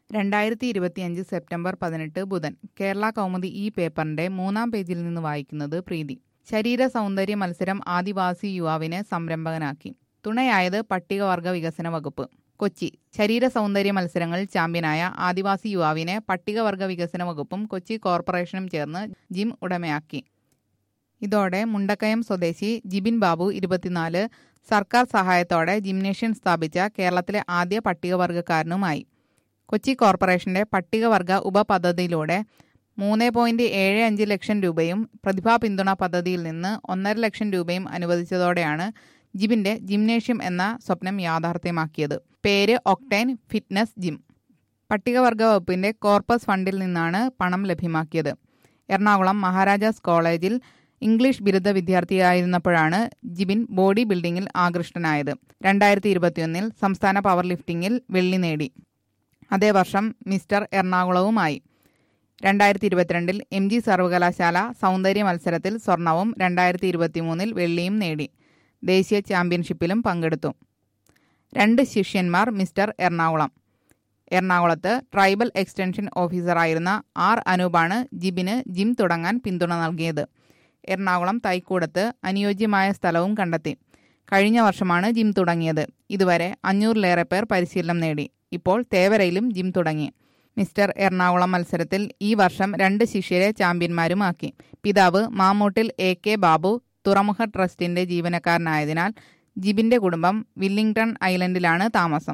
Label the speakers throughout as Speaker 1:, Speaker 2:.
Speaker 1: രണ്ടായിരത്തി ഇരുപത്തിയഞ്ച് സെപ്റ്റംബർ പതിനെട്ട് ബുധൻ കേരള കൗമുദി ഈ പേപ്പറിന്റെ മൂന്നാം പേജിൽ നിന്ന് വായിക്കുന്നത് പ്രീതി ശരീര സൗന്ദര്യ മത്സരം ആദിവാസി യുവാവിനെ സംരംഭകനാക്കി തുണയായത് പട്ടികവർഗ വികസന വകുപ്പ് കൊച്ചി ശരീര സൗന്ദര്യ മത്സരങ്ങളിൽ ചാമ്പ്യനായ ആദിവാസി യുവാവിനെ പട്ടികവർഗ വികസന വകുപ്പും കൊച്ചി കോർപ്പറേഷനും ചേർന്ന് ജിം ഉടമയാക്കി ഇതോടെ മുണ്ടക്കയം സ്വദേശി ജിബിൻ ബാബു ഇരുപത്തിനാല് സർക്കാർ സഹായത്തോടെ ജിംനേഷ്യം സ്ഥാപിച്ച കേരളത്തിലെ ആദ്യ പട്ടികവർഗക്കാരനുമായി കൊച്ചി കോർപ്പറേഷന്റെ പട്ടികവർഗ ഉപപദ്ധതിയിലൂടെ മൂന്ന് പോയിന്റ് ഏഴ് അഞ്ച് ലക്ഷം രൂപയും പ്രതിഭാ പിന്തുണ പദ്ധതിയിൽ നിന്ന് ഒന്നര ലക്ഷം രൂപയും അനുവദിച്ചതോടെയാണ് ജിബിന്റെ ജിംനേഷ്യം എന്ന സ്വപ്നം യാഥാർത്ഥ്യമാക്കിയത് പേര് ഒക്ടൈൻ ഫിറ്റ്നസ് ജിം പട്ടികവർഗ വകുപ്പിന്റെ കോർപ്പസ് ഫണ്ടിൽ നിന്നാണ് പണം ലഭ്യമാക്കിയത് എറണാകുളം മഹാരാജാസ് കോളേജിൽ ഇംഗ്ലീഷ് ബിരുദ വിദ്യാർത്ഥിയായിരുന്നപ്പോഴാണ് ജിബിൻ ബോഡി ബിൽഡിംഗിൽ ആകൃഷ്ടനായത് രണ്ടായിരത്തി ഇരുപത്തിയൊന്നിൽ സംസ്ഥാന പവർ ലിഫ്റ്റിംഗിൽ വെള്ളി നേടി അതേ വർഷം മിസ്റ്റർ എറണാകുളവുമായി രണ്ടായിരത്തി ഇരുപത്തിരണ്ടിൽ എം ജി സർവകലാശാല സൗന്ദര്യ മത്സരത്തിൽ സ്വർണവും രണ്ടായിരത്തി ഇരുപത്തിമൂന്നിൽ വെള്ളിയും നേടി ദേശീയ ചാമ്പ്യൻഷിപ്പിലും പങ്കെടുത്തു രണ്ട് ശിഷ്യന്മാർ മിസ്റ്റർ എറണാകുളം എറണാകുളത്ത് ട്രൈബൽ എക്സ്റ്റൻഷൻ ഓഫീസറായിരുന്ന ആർ അനൂപാണ് ജിബിന് ജിം തുടങ്ങാൻ പിന്തുണ നൽകിയത് എറണാകുളം തൈക്കൂടത്ത് അനുയോജ്യമായ സ്ഥലവും കണ്ടെത്തി കഴിഞ്ഞ വർഷമാണ് ജിം തുടങ്ങിയത് ഇതുവരെ അഞ്ഞൂറിലേറെ പേർ പരിശീലനം നേടി ഇപ്പോൾ തേവരയിലും ജിം തുടങ്ങി മിസ്റ്റർ എറണാകുളം മത്സരത്തിൽ ഈ വർഷം രണ്ട് ശിഷ്യരെ ചാമ്പ്യന്മാരുമാക്കി പിതാവ് മാമൂട്ടിൽ എ കെ ബാബു തുറമുഖ ട്രസ്റ്റിന്റെ ജീവനക്കാരനായതിനാൽ ജിബിന്റെ കുടുംബം വില്ലിംഗ്ടൺ ഐലൻഡിലാണ് താമസം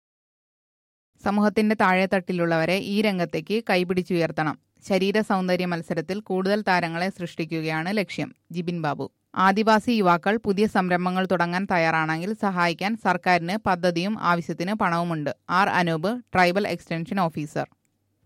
Speaker 1: സമൂഹത്തിന്റെ താഴെത്തട്ടിലുള്ളവരെ ഈ രംഗത്തേക്ക് കൈപിടിച്ചുയർത്തണം ശരീര സൗന്ദര്യ മത്സരത്തിൽ കൂടുതൽ താരങ്ങളെ സൃഷ്ടിക്കുകയാണ് ലക്ഷ്യം ജിബിൻ ബാബു ആദിവാസി യുവാക്കൾ പുതിയ സംരംഭങ്ങൾ തുടങ്ങാൻ തയ്യാറാണെങ്കിൽ സഹായിക്കാൻ സർക്കാരിന് പദ്ധതിയും ആവശ്യത്തിന് പണവുമുണ്ട് ആർ അനൂപ് ട്രൈബൽ എക്സ്റ്റൻഷൻ ഓഫീസർ